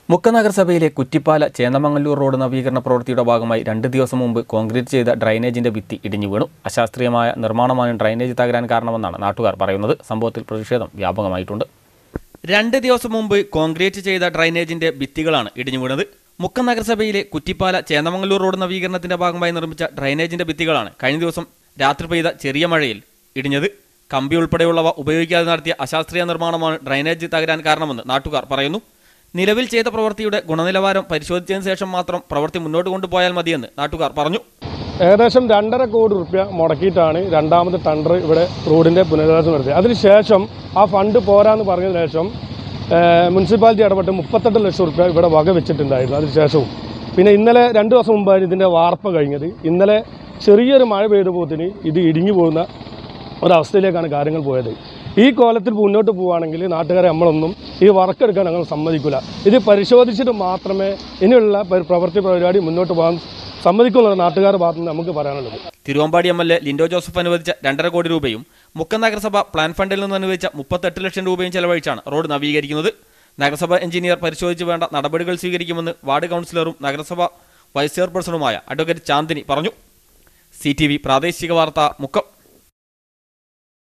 മുക്ക നഗരസഭയിലെ കുറ്റിപ്പാല ചേന്നമംഗല്ലൂർ റോഡ് നവീകരണ പ്രവൃത്തിയുടെ ഭാഗമായി രണ്ട് ദിവസം മുമ്പ് കോൺക്രീറ്റ് ചെയ്ത ഡ്രൈനേജിന്റെ ഭിത്തി ഇടിഞ്ഞു വീണു അശാസ്ത്രീയമായ നിർമ്മാണമാണ് ഡ്രൈനേജ് തകരാൻ കാരണമെന്നാണ് നാട്ടുകാർ പറയുന്നത് സംഭവത്തിൽ പ്രതിഷേധം വ്യാപകമായിട്ടുണ്ട് രണ്ട് ദിവസം മുമ്പ് കോൺക്രീറ്റ് ചെയ്ത ഡ്രൈനേജിന്റെ ഭിത്തികളാണ് ഇടിഞ്ഞു വീണത് മുക്ക നഗരസഭയിലെ കുറ്റിപ്പാല ചേന്നമംഗല്ലൂർ റോഡ് നവീകരണത്തിന്റെ ഭാഗമായി നിർമ്മിച്ച ഡ്രൈനേജിന്റെ ഭിത്തികളാണ് കഴിഞ്ഞ ദിവസം രാത്രി പെയ്ത ചെറിയ മഴയിൽ ഇടിഞ്ഞത് കമ്പി ഉൾപ്പെടെയുള്ളവ ഉപയോഗിക്കാതെ നടത്തിയ അശാസ്ത്രീയ നിർമ്മാണമാണ് ഡ്രൈനേജ് തകരാൻ കാരണമെന്ന് നാട്ടുകാർ പറയുന്നു നിലവിൽ ചെയ്ത പ്രവൃത്തിയുടെ ഗുണനിലവാരം പരിശോധിച്ചതിന് ശേഷം മാത്രം പ്രവൃത്തി മുന്നോട്ട് കൊണ്ടുപോയാൽ മതിയെന്ന് നാട്ടുകാർ പറഞ്ഞു ഏകദേശം രണ്ടര കോടി റുപ്യ മുടക്കിയിട്ടാണ് രണ്ടാമത്തെ ടണ്ടർ ഇവിടെ റോഡിൻ്റെ പുനരധിവാസം നടത്തിയത് അതിനുശേഷം ആ ഫണ്ട് പോരാന്ന് പറഞ്ഞതിന് ശേഷം ഏഹ്, മുനിസിപ്പാലിറ്റി ഇടപെട്ട് മുപ്പത്തെട്ട് ലക്ഷം റുപ്യ ഇവിടെ വക വെച്ചിട്ടുണ്ടായിരുന്നു അതിനുശേഷവും പിന്നെ ഇന്നലെ രണ്ട് ദിവസം മുമ്പായിരുന്നു ഇതിൻ്റെ വാർപ്പ് കഴിഞ്ഞത് ഇന്നലെ ചെറിയൊരു മഴ പെയ്തപ്പോത്തിന് ഇത് ഇടിഞ്ഞു പോകുന്ന ഒരവസ്ഥയിലേക്കാണ് കാര്യങ്ങൾ പോയത് ഈ കോലത്തിൽ മുന്നോട്ട് പോവുകയാണെങ്കിൽ നാട്ടുകാരെ നമ്മളൊന്നും ഈ വർക്ക് എടുക്കാൻ ഞങ്ങൾ സമ്മതിക്കില്ല ഇത് പരിശോധിച്ചിട്ട് മാത്രമേ ഇനിയുള്ള പരി- പ്രവൃത്തി പരിപാടി മുന്നോട്ട് പോകാൻ സമ്മതിക്കുന്നുള്ള നാട്ടുകാരുടെ ഭാഗത്ത് നിന്ന് നമുക്ക് പറയാനുള്ളത് Thiruvambady M L A Lindo Joseph അനുവദിച്ച രണ്ടര കോടി രൂപയും മുക്കം നഗരസഭ പ്ലാൻ ഫണ്ടിൽ നിന്ന് അനുവദിച്ച മുപ്പത്തെട്ട് ലക്ഷം രൂപയും ചെലവഴിച്ചാണ് റോഡ് നവീകരിക്കുന്നത് നഗരസഭ എഞ്ചിനീയർ പരിശോധിച്ച് വേണ്ട നടപടികൾ സ്വീകരിക്കുമെന്ന് വാർഡ് കൗൺസിലറും നഗരസഭ വൈസ് ചെയർപേഴ്സണുമായ അഡ്വക്കേറ്റ് ചാന്ദിനി പറഞ്ഞു സി പ്രാദേശിക വാർത്ത മുക്കം